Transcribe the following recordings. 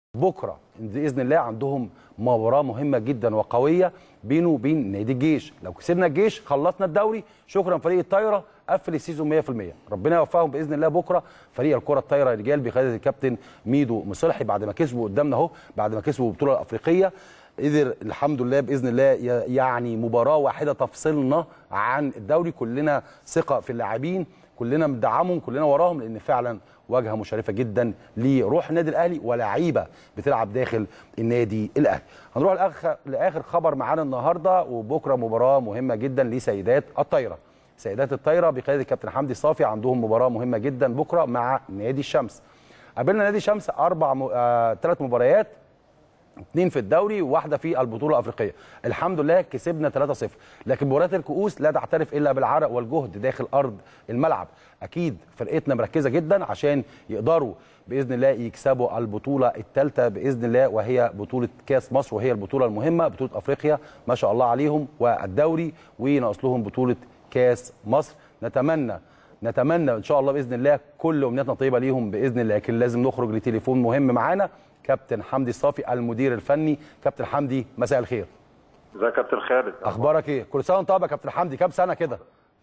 بكره باذن الله عندهم مباراه مهمه جدا وقويه بينه وبين نادي الجيش لو كسبنا الجيش خلصنا الدوري شكرا فريق الطايره قفل السيزون 100% ربنا يوفقهم باذن الله بكره فريق الكره الطايره رجال بقياده الكابتن ميدو مصلحي بعد ما كسبوا قدامنا اهو بعد ما كسبوا البطوله الافريقيه قدر الحمد لله باذن الله يعني مباراه واحده تفصلنا عن الدوري كلنا ثقه في اللاعبين كلنا مدعمهم كلنا وراهم لان فعلا واجهه مشرفه جدا لروح النادي الاهلي ولاعيبه بتلعب داخل النادي الاهلي. هنروح لاخر لاخر خبر معانا النهارده وبكره مباراه مهمه جدا لسيدات الطايره. سيدات الطايره بقياده الكابتن حمدي صافي عندهم مباراه مهمه جدا بكره مع نادي الشمس. قابلنا نادي الشمس اربع م... آه... ثلاث مباريات اثنين في الدوري وواحده في البطوله الافريقيه الحمد لله كسبنا 3-0 لكن مباريات الكؤوس لا تعترف الا بالعرق والجهد داخل ارض الملعب اكيد فرقتنا مركزه جدا عشان يقدروا باذن الله يكسبوا البطوله الثالثه باذن الله وهي بطوله كاس مصر وهي البطوله المهمه بطوله افريقيا ما شاء الله عليهم والدوري وناقص لهم بطوله كاس مصر نتمنى نتمنى ان شاء الله باذن الله كل امنياتنا طيبه ليهم باذن الله لكن لازم نخرج لتليفون مهم معانا كابتن حمدي الصافي المدير الفني كابتن حمدي مساء الخير ازيك يا كابتن خالد اخبارك ايه كل سنه وانت طيب يا كابتن حمدي كام سنه كده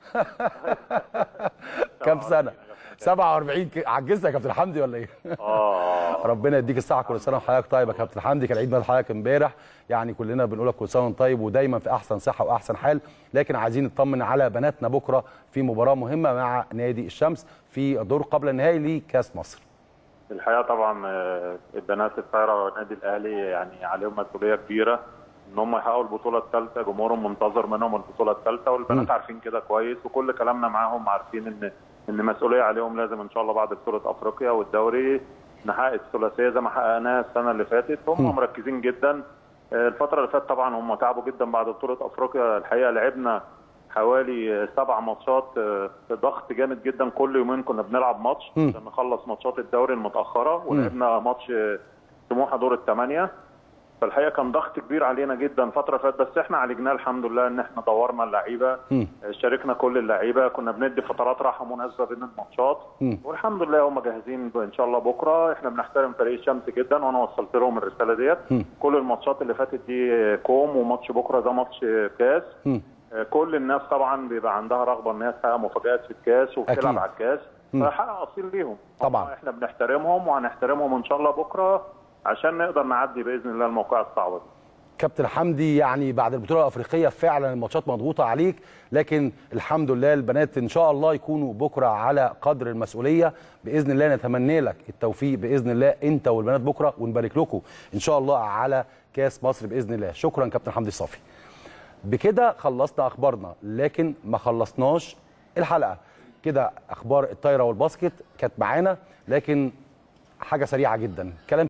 كام سنه 47 عجزت يا كابتن حمدي ولا ايه اه ربنا يديك الصحه كل سنه وحضرتك طيب يا كابتن حمدي كان عيد ميلاد حضرتك امبارح يعني كلنا بنقول لك كل سنه وانت طيب ودايما في احسن صحه واحسن حال لكن عايزين نطمن على بناتنا بكره في مباراه مهمه مع نادي الشمس في الدور قبل النهائي لكاس مصر الحقيقه طبعا البنات الطايره والنادي الاهلي يعني عليهم مسؤوليه كبيره ان هم يحققوا البطوله الثالثه جمهورهم منتظر منهم البطوله الثالثه والبنات م. عارفين كده كويس وكل كلامنا معاهم عارفين ان ان مسؤوليه عليهم لازم ان شاء الله بعد بطوله افريقيا والدوري نحقق الثلاثيه زي ما حققناها السنه اللي فاتت هم م. مركزين جدا الفتره اللي فاتت طبعا هم تعبوا جدا بعد بطوله افريقيا الحقيقه لعبنا حوالي سبع ماتشات ضغط جامد جدا كل يومين كنا بنلعب ماتش عشان نخلص ماتشات الدوري المتاخره ولعبنا ماتش سموحه دور الثمانيه فالحقيقه كان ضغط كبير علينا جدا الفتره فاتت بس احنا عالجناه الحمد لله ان احنا دورنا اللعيبه شاركنا كل اللعيبه كنا بندي فترات راحه مناسبه بين الماتشات والحمد لله هم جاهزين ان شاء الله بكره احنا بنحترم فريق الشمس جدا وانا وصلت لهم الرساله ديت كل الماتشات اللي فاتت دي كوم وماتش بكره ده ماتش كاس كل الناس طبعا بيبقى عندها رغبه ان هي تحقق مفاجات في الكاس وبتلعب على الكاس فحق اصيل ليهم طبعا احنا بنحترمهم وهنحترمهم ان شاء الله بكره عشان نقدر نعدي باذن الله الموقعه الصعبه دي كابتن حمدي يعني بعد البطوله الافريقيه فعلا الماتشات مضغوطه عليك لكن الحمد لله البنات ان شاء الله يكونوا بكره على قدر المسؤوليه باذن الله نتمنى لك التوفيق باذن الله انت والبنات بكره ونبارك لكم ان شاء الله على كاس مصر باذن الله شكرا كابتن حمدي الصافي بكده خلصنا اخبارنا لكن ما خلصناش الحلقه كده اخبار الطايره والباسكت كانت معانا لكن حاجه سريعه جدا كلام